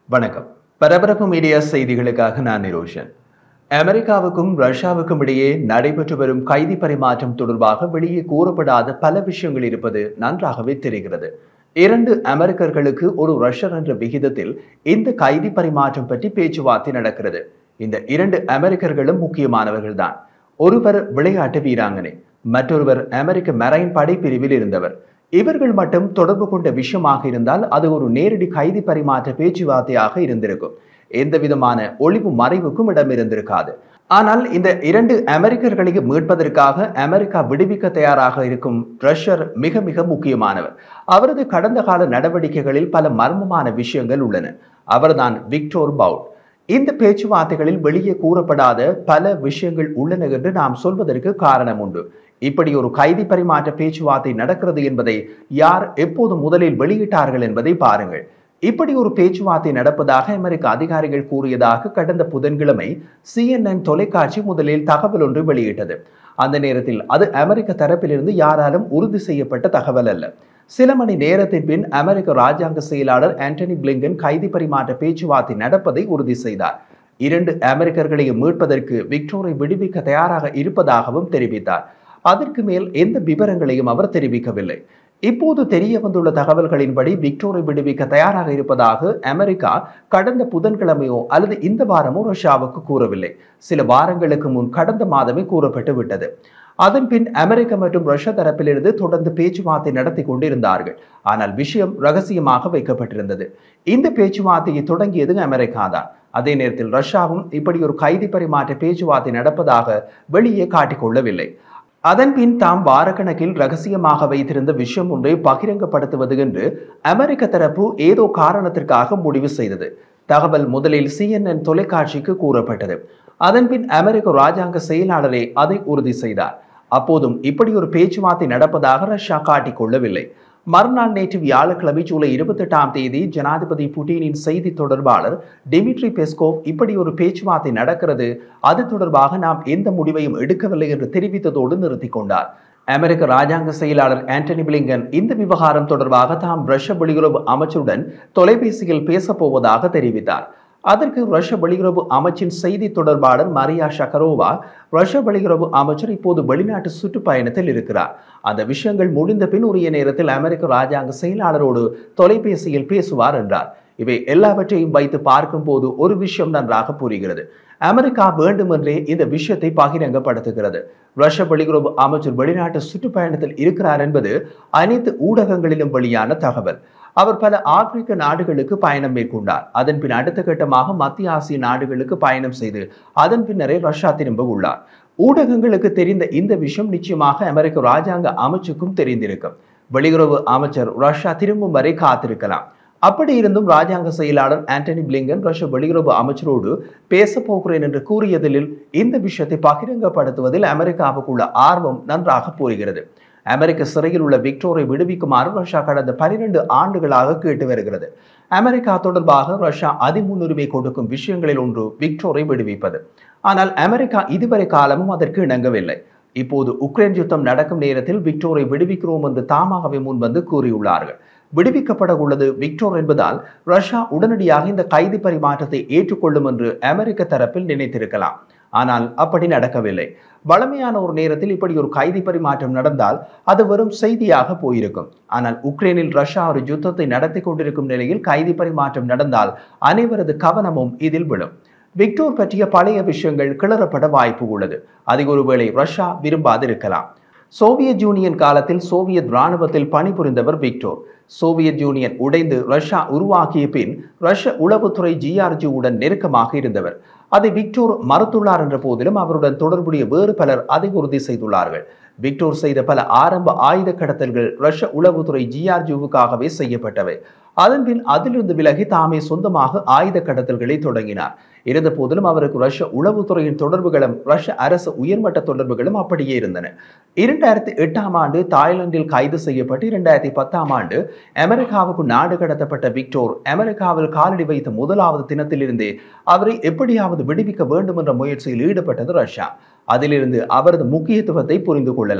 வணக்கம் பரபரப்பு மீடியா செய்திகளுக்காக நான் நிரோஷன் அமெரிக்காவுக்கும் ரஷ்யாவுக்கும் இடையே நடைபெற்று வரும் கைதி பரிமாற்றம் தொடர்பாக வெளியே கூறப்படாத பல விஷயங்கள் இருப்பது நன்றாகவே தெரிகிறது இரண்டு அமெரிக்கர்களுக்கு ஒரு ரஷ்யர் என்ற விகிதத்தில் இந்த கைதி பரிமாற்றம் பற்றி பேச்சுவார்த்தை நடக்கிறது இந்த இரண்டு அமெரிக்கர்களும் முக்கியமானவர்கள்தான் ஒருவர் விளையாட்டு வீராங்கனை மற்றொருவர் அமெரிக்க மெரைன் படைப்பிரிவில் இருந்தவர் இவர்கள் மட்டும் தொடர்பு கொண்ட விஷயமாக இருந்தால் அது ஒரு நேரடி கைதி பரிமாற்ற பேச்சுவார்த்தையாக இருந்திருக்கும் எந்த விதமான ஒளிவு மறைவுக்கும் இடம் இருந்திருக்காது ஆனால் இந்த இரண்டு அமெரிக்கர்களையும் மீட்பதற்காக அமெரிக்கா விடுவிக்க தயாராக இருக்கும் ரஷ்யர் மிக மிக முக்கியமானவர் அவரது கடந்த கால நடவடிக்கைகளில் பல மர்மமான விஷயங்கள் உள்ளன அவர்தான் விக்டோர் பவுட் இந்த பேச்சுவார்த்தைகளில் வெளியே கூறப்படாத பல விஷயங்கள் உள்ளன என்று நாம் சொல்வதற்கு காரணம் உண்டு இப்படி ஒரு கைதி பரிமாற்ற பேச்சுவார்த்தை நடக்கிறது என்பதை யார் எப்போது முதலில் வெளியிட்டார்கள் என்பதை பாருங்கள் இப்படி ஒரு பேச்சுவார்த்தை நடப்பதாக அமெரிக்க அதிகாரிகள் கூறியதாக கடந்த புதன்கிழமை சிஎன்என் தொலைக்காட்சி முதலில் தகவல் ஒன்று வெளியிட்டது அந்த நேரத்தில் அது அமெரிக்க தரப்பிலிருந்து யாராலும் உறுதி செய்யப்பட்ட தகவல் அல்ல சில மணி நேரத்தின் பின் அமெரிக்க ராஜாங்க செயலாளர் ஆண்டனி பிளிங்கன் கைதி பரிமாற்ற பேச்சுவார்த்தை நடப்பதை உறுதி செய்தார் இரண்டு அமெரிக்கர்களையும் மீட்பதற்கு விக்டோரை விடுவிக்க தயாராக இருப்பதாகவும் தெரிவித்தார் அதற்கு மேல் எந்த விவரங்களையும் அவர் தெரிவிக்கவில்லை இப்போது தெரிய வந்துள்ள தகவல்களின்படி விக்டோரை விடுவிக்க தயாராக இருப்பதாக அமெரிக்கா கடந்த புதன்கிழமையோ அல்லது இந்த வாரமோ ரஷ்யாவுக்கு கூறவில்லை சில வாரங்களுக்கு முன் கடந்த மாதமே கூறப்பட்டு விட்டது அதன் பின் அமெரிக்க மற்றும் ரஷ்யா தரப்பிலிருந்து தொடர்ந்து பேச்சுவார்த்தை நடத்தி கொண்டிருந்தார்கள் ஆனால் விஷயம் ரகசியமாக வைக்கப்பட்டிருந்தது இந்த பேச்சுவார்த்தையை தொடங்கியது அமெரிக்கா தான் அதே நேரத்தில் ரஷ்யாவும் இப்படி ஒரு கைதி பரிமாற்ற பேச்சுவார்த்தை நடப்பதாக வெளியே காட்டிக்கொள்ளவில்லை அதன் பின் தாம் வாரக்கணக்கில் ரகசியமாக வைத்திருந்த விஷயம் ஒன்றை பகிரங்கப்படுத்துவது என்று அமெரிக்க தரப்பு ஏதோ காரணத்திற்காக முடிவு செய்தது தகவல் முதலில் சிஎன்என் தொலைக்காட்சிக்கு கூறப்பட்டது அதன்பின் அமெரிக்க ராஜாங்க செயலாளரே அதை உறுதி செய்தார் அப்போதும் இப்படி ஒரு பேச்சுவார்த்தை நடப்பதாக ரஷ்யா காட்டிக் கொள்ளவில்லை மறுநாள் நேற்று வியாழக்கிழமை ஜூலை இருபத்தி எட்டாம் தேதி ஜனாதிபதி புட்டினின் செய்தி தொடர்பாளர் டிமிட்ரி பெஸ்கோவ் இப்படி ஒரு பேச்சுவார்த்தை நடக்கிறது அது தொடர்பாக நாம் எந்த முடிவையும் எடுக்கவில்லை என்று தெரிவித்ததோடு நிறுத்திக் கொண்டார் அமெரிக்க ராஜாங்க செயலாளர் ஆண்டனி பிளிங்கன் இந்த விவகாரம் தொடர்பாக தாம் ரஷ்ய வெளியுறவு அமைச்சருடன் தொலைபேசியில் பேசப்போவதாக தெரிவித்தார் அதற்கு ரஷ்ய வெளியுறவு அமைச்சின் செய்தி தொடர்பாளர் மரியா ஷக்கரோவா ரஷ்ய வெளியுறவு அமைச்சர் இப்போது வெளிநாட்டு சுற்றுப்பயணத்தில் இருக்கிறார் அந்த விஷயங்கள் முடிந்த பின் உரிய நேரத்தில் அமெரிக்க ராஜாங்க செயலாளரோடு தொலைபேசியில் பேசுவார் என்றார் இவை எல்லாவற்றையும் வைத்து பார்க்கும்போது ஒரு விஷயம் நன்றாக புரிகிறது அமெரிக்கா வேண்டுமென்றே இந்த விஷயத்தை பகிரங்கப்படுத்துகிறது ரஷ்ய வெளியுறவு அமைச்சர் வெளிநாட்டு சுற்றுப்பயணத்தில் இருக்கிறார் என்பது அனைத்து ஊடகங்களிலும் வெளியான தகவல் அவர் பல ஆப்பிரிக்க நாடுகளுக்கு பயணம் மேற்கொண்டார் அதன் பின் அடுத்த கட்டமாக மத்திய ஆசிய நாடுகளுக்கு பயணம் செய்து அதன் பின்னரே ரஷ்யா திரும்ப உள்ளார் ஊடகங்களுக்கு தெரிந்த இந்த விஷயம் நிச்சயமாக அமெரிக்க ராஜாங்க அமைச்சுக்கும் தெரிந்திருக்கும் வெளியுறவு அமைச்சர் ரஷ்யா திரும்பும் வரை காத்திருக்கலாம் அப்படி இருந்தும் ராஜாங்க செயலாளர் ஆண்டனி பிளிங்கன் ரஷ்ய வெளியுறவு அமைச்சரோடு பேச போகிறேன் என்று கூறியதில் இந்த விஷயத்தை பகிரங்கப்படுத்துவதில் அமெரிக்காவுக்குள்ள ஆர்வம் நன்றாக புரிகிறது அமெரிக்க சிறையில் உள்ள விக்டோரை விடுவிக்குமாறு ரஷ்யா கடந்த பனிரெண்டு ஆண்டுகளாக கேட்டு வருகிறது அமெரிக்கா தொடர்பாக ரஷ்யா அதிமுன்னுரிமை கொடுக்கும் விஷயங்களில் ஒன்று விக்டோரை விடுவிப்பது ஆனால் அமெரிக்கா இதுவரை காலமும் அதற்கு இணங்கவில்லை இப்போது உக்ரைன் யுத்தம் நடக்கும் நேரத்தில் விக்டோரை விடுவிக்கிறோம் என்று தாமாகவே முன்வந்து கூறியுள்ளார்கள் விடுவிக்கப்பட உள்ளது விக்டோர் என்பதால் ரஷ்யா உடனடியாக இந்த கைது பரிமாற்றத்தை ஏற்றுக்கொள்ளும் என்று அமெரிக்க தரப்பில் நினைத்திருக்கலாம் ஆனால் அப்படி நடக்கவில்லை வளமையான ஒரு நேரத்தில் இப்படி ஒரு கைதி பரிமாற்றம் நடந்தால் அது வெறும் செய்தியாக போயிருக்கும் ஆனால் உக்ரைனில் ரஷ்யா ஒரு யுத்தத்தை நடத்தி கொண்டிருக்கும் நிலையில் கைதி பரிமாற்றம் நடந்தால் அனைவரது கவனமும் இதில் விழும் விக்டோர் பற்றிய பழைய விஷயங்கள் கிளறப்பட வாய்ப்பு உள்ளது அதை ஒருவேளை ரஷ்யா விரும்பாதிருக்கலாம் சோவியத் யூனியன் காலத்தில் சோவியத் இராணுவத்தில் பணிபுரிந்தவர் விக்டோர் சோவியத் யூனியன் உடைந்து ரஷ்யா உருவாக்கிய பின் ரஷ்ய உளவுத்துறை ஜிஆர்ஜியுடன் நெருக்கமாக இருந்தவர் அதை விக்டோர் மறுத்துள்ளார் என்ற போதிலும் அவருடன் தொடர்புடைய வேறு பலர் அதை உறுதி செய்துள்ளார்கள் விக்டோர் செய்த பல ஆரம்ப ஆயுத கடத்தல்கள் ரஷ்ய உளவுத்துறை ஜிஆர்ஜிவுக்காகவே செய்யப்பட்டவை அதன்பின் அதிலிருந்து விலகி தாமே சொந்தமாக ஆயுத கடத்தல்களை தொடங்கினார் இருந்த போதிலும் அவருக்கு ரஷ்ய உளவுத்துறையின் தொடர்புகளும் ரஷ்ய அரசு உயர்மட்ட தொடர்புகளும் அப்படியே இருந்தன இரண்டாயிரத்தி எட்டாம் ஆண்டு தாய்லாந்தில் கைது செய்யப்பட்டு இரண்டாயிரத்தி பத்தாம் ஆண்டு அமெரிக்காவுக்கு நாடு கடத்தப்பட்ட விக்டோர் அமெரிக்காவில் காலடி வைத்த முதலாவது தினத்திலிருந்தே அவரை எப்படியாவது விடுவிக்க வேண்டும் என்ற முயற்சியில் ஈடுபட்டது ரஷ்யா அதிலிருந்து அவரது முக்கியத்துவத்தை புரிந்து கொள்ளலாம்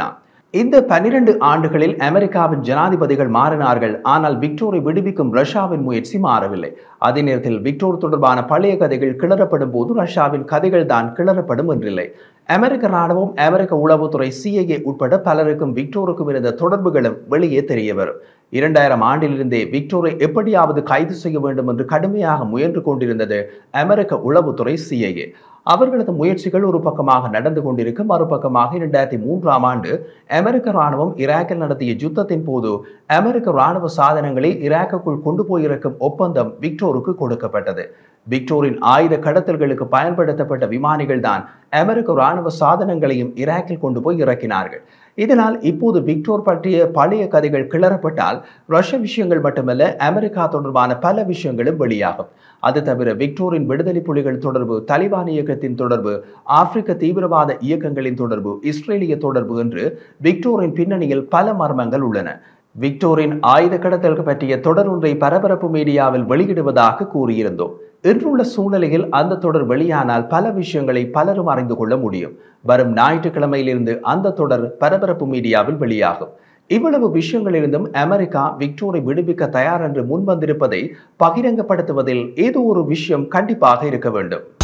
இந்த பனிரெண்டு ஆண்டுகளில் அமெரிக்காவின் ஜனாதிபதிகள் மாறினார்கள் ஆனால் விக்டோரை விடுவிக்கும் ரஷ்யாவின் முயற்சி மாறவில்லை அதே நேரத்தில் விக்டோர் தொடர்பான பழைய கதைகள் கிளறப்படும் போது ரஷ்யாவின் கதைகள் தான் கிளறப்படும் என்றில்லை அமெரிக்க ராணுவம் அமெரிக்க உளவுத்துறை சிஐஏ உட்பட பலருக்கும் விக்டோருக்கும் இருந்த தொடர்புகளும் வெளியே தெரிய வரும் இரண்டாயிரம் ஆண்டிலிருந்தே விக்டோரை எப்படியாவது கைது செய்ய வேண்டும் என்று கடுமையாக முயன்று கொண்டிருந்தது அமெரிக்க உளவுத்துறை சிஐஏ அவர்களது முயற்சிகள் ஒரு பக்கமாக நடந்து கொண்டிருக்க மறுபக்கமாக இரண்டாயிரத்தி மூன்றாம் ஆண்டு அமெரிக்க ராணுவம் ஈராக்கில் நடத்திய யுத்தத்தின் போது அமெரிக்க ராணுவ சாதனங்களை ஈராக்குக்குள் கொண்டு போயிருக்கும் ஒப்பந்தம் விக்டோருக்கு கொடுக்கப்பட்டது விக்டோரின் ஆயுத கடத்தல்களுக்கு பயன்படுத்தப்பட்ட விமானிகள் தான் அமெரிக்க ராணுவ சாதனங்களையும் ஈராக்கில் கொண்டு போய் இறக்கினார்கள் இதனால் இப்போது விக்டோர் பற்றிய பழைய கதைகள் கிளறப்பட்டால் ரஷ்ய விஷயங்கள் மட்டுமல்ல அமெரிக்கா தொடர்பான பல விஷயங்களும் வெளியாகும் அது தவிர விக்டோரின் விடுதலை புலிகள் தொடர்பு தலிபான் இயக்கத்தின் தொடர்பு ஆப்பிரிக்க தீவிரவாத இயக்கங்களின் தொடர்பு இஸ்ரேலிய தொடர்பு என்று விக்டோரின் பின்னணியில் பல மர்மங்கள் உள்ளன விக்டோரின் ஆயுத கடத்தல் பற்றிய தொடர் ஒன்றை பரபரப்பு மீடியாவில் வெளியிடுவதாக கூறியிருந்தோம் இன்றுள்ள சூழ்நிலையில் அந்த தொடர் வெளியானால் பல விஷயங்களை பலரும் அறிந்து கொள்ள முடியும் வரும் ஞாயிற்றுக்கிழமையிலிருந்து அந்த தொடர் பரபரப்பு மீடியாவில் வெளியாகும் இவ்வளவு விஷயங்களிலிருந்தும் அமெரிக்கா விக்டோரை விடுவிக்க தயார் என்று முன்வந்திருப்பதை பகிரங்கப்படுத்துவதில் ஏதோ ஒரு விஷயம் கண்டிப்பாக இருக்க வேண்டும்